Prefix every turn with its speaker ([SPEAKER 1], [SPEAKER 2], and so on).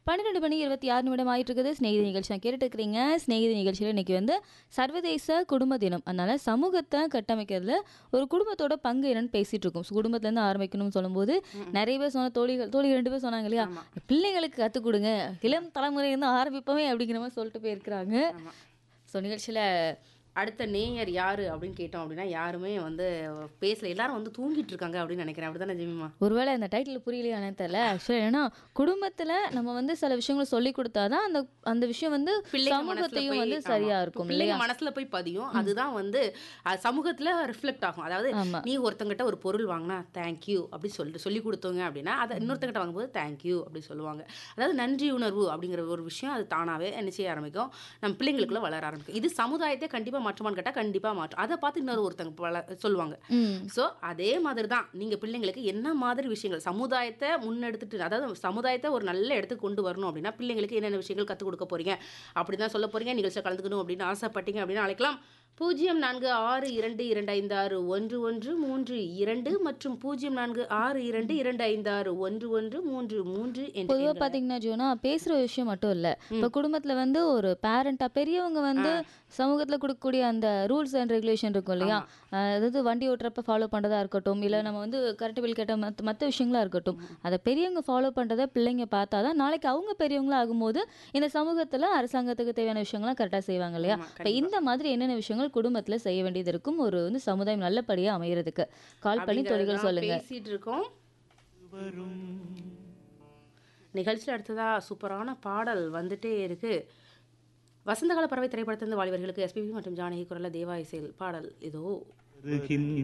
[SPEAKER 1] பன்னிரெண்டு மணி இருபத்தி ஆறு நிமிடம் ஆயிட்டு இருக்குது ஸ்நேகிதி நிகழ்ச்சி நான் கேட்டுட்டு இருக்கிறீங்க ஸ்நேகிதி நிகழ்ச்சியில் இன்னைக்கு வந்து சர்வதேச குடும்ப தினம் அதனால சமூகத்தை கட்டமைக்கிறதுல ஒரு குடும்பத்தோட பங்கு என்னன்னு பேசிட்டு இருக்கோம் So, குடும்பத்துல இருந்து ஆரம்பிக்கணும்னு சொல்லும்போது நிறைய பேர் சொன்ன தோழிகள் தோழிகள் ரெண்டு பேர் சொன்னாங்க இல்லையா பிள்ளைங்களுக்கு கற்றுக் கொடுங்க இளம் தலைமுறையிலிருந்து ஆரம்பிப்போமே அப்படிங்கிற மாதிரி சொல்லிட்டு போயிருக்கிறாங்க ஸோ நிகழ்ச்சியில்
[SPEAKER 2] அடுத்த நேயர் யாரு அப்படின்னு கேட்டோம் அப்படின்னா யாருமே வந்து பேசல எல்லாரும் வந்து தூங்கிட்டு இருக்காங்க அப்படின்னு நினைக்கிறேன் அப்படிதானே ஜெமிமா
[SPEAKER 1] ஒருவேளை இந்த டைட்டில் புரியலையானே தெரியல ஆக்சுவலாக ஏன்னா குடும்பத்தில் நம்ம வந்து சில விஷயங்களை சொல்லி கொடுத்தாதான் அந்த அந்த விஷயம் வந்து
[SPEAKER 2] பிள்ளைங்க மனசுல
[SPEAKER 1] சமூகத்தையும்
[SPEAKER 2] போய்
[SPEAKER 1] வந்து
[SPEAKER 2] ஆமா.
[SPEAKER 1] சரியா இருக்கும்
[SPEAKER 2] பிள்ளைங்க
[SPEAKER 1] இல்லையா
[SPEAKER 2] மனசுல போய் பதியும் அதுதான் வந்து அஹ், சமூகத்துல ரிஃப்ளெக்ட் ஆகும் அதாவது
[SPEAKER 1] ஆமா.
[SPEAKER 2] நீ ஒருத்தங்கிட்ட ஒரு பொருள் வாங்கினா தேங்க்யூ அப்படி சொல்லிட்டு சொல்லி கொடுத்தோங்க அப்படின்னா அதை இன்னொருத்தங்கிட்ட வாங்கும்போது தேங்க்யூ அப்படி சொல்லுவாங்க அதாவது நன்றி உணர்வு அப்படிங்கிற ஒரு விஷயம் அது தானாவே என்ன செய்ய ஆரம்பிக்கும் நம்ம பிள்ளைங்களுக்குள்ள வளர ஆரம்பிக்கும் இது சமுதாயத்தை கண்டிப்பா மாற்றுமான்னு கேட்டா கண்டிப்பா மாற்றும் அதை பார்த்து இன்னொரு ஒருத்தங்க வள சொல்லுவாங்க
[SPEAKER 1] ம்
[SPEAKER 2] ஸோ அதே மாதிரி தான் நீங்கள் பிள்ளைங்களுக்கு என்ன மாதிரி விஷயங்கள் சமுதாயத்தை முன்னெடுத்துட்டு அதாவது சமுதாயத்தை ஒரு நல்ல இடத்துக்கு கொண்டு வரணும் அப்படின்னா பிள்ளைங்களுக்கு என்னென்ன விஷயங்கள் கற்றுக் கொடுக்க போறீங்க அப்படி தான் சொல்ல போறீங்க நிகழ்ச்சியில் கலந்துக்கணும் அப்படின்னு ஆசைப்பட்டீங்க அப்படின்னு அழைக்கலாம் பூஜ்ஜியம் நான்கு ஆறு இரண்டு இரண்டு ஐந்து ஆறு ஒன்று ஒன்று மூன்று இரண்டு மற்றும் பூஜ்ஜியம் நான்கு ஆறு இரண்டு இரண்டு ஐந்து ஆறு ஒன்று ஒன்று மூன்று மூன்று என்று
[SPEAKER 1] பொதுவாக பார்த்தீங்கன்னா ஜோனா பேசுகிற விஷயம் மட்டும் இல்லை இப்போ குடும்பத்தில் வந்து ஒரு பேரண்ட்டாக பெரியவங்க வந்து சமூகத்தில் கொடுக்கக்கூடிய அந்த ரூல்ஸ் அண்ட் ரெகுலேஷன் இருக்கும் இல்லையா அஹ் அதாவது வண்டி ஓட்டுறப்ப ஃபாலோ பண்ணுறதா இருக்கட்டும் இல்லை நம்ம வந்து கரண்ட் பில் கேட்ட மற்ற மற்ற விஷயங்களா இருக்கட்டும் அதை பெரியவங்க ஃபாலோ பண்ணுறத பிள்ளைங்க பார்த்தா தான் நாளைக்கு அவங்க பெரியவங்களா ஆகும்போது இந்த சமூகத்தில் அரசாங்கத்துக்கு தேவையான விஷயங்கள்லாம் கரெக்டாக செய்வாங்க இல்லையா
[SPEAKER 2] ஆமா,
[SPEAKER 1] இப்போ இந்த மாதிரி என்னென்ன விஷயங்கள் குடும்பத்தில் செய்ய வேண்டியது இருக்கும் ஒரு வந்து சமுதாயம் நல்லபடியாக அமையறதுக்கு கால் பண்ணி தொழில்கள்
[SPEAKER 2] அப்படிங்கறத
[SPEAKER 1] சொல்லுங்க
[SPEAKER 2] பேசிட்டு இருக்கோம் நிகழ்ச்சியில் அடுத்ததா சூப்பரான பாடல் வந்துட்டே இருக்கு வசந்தகால பறவை திரைப்படத்திலிருந்து வாலிபர்களுக்கு எஸ்பிபி மற்றும் ஜானகி குரல்ல தேவா இசையில் பாடல் இதோ
[SPEAKER 3] வருகின்ற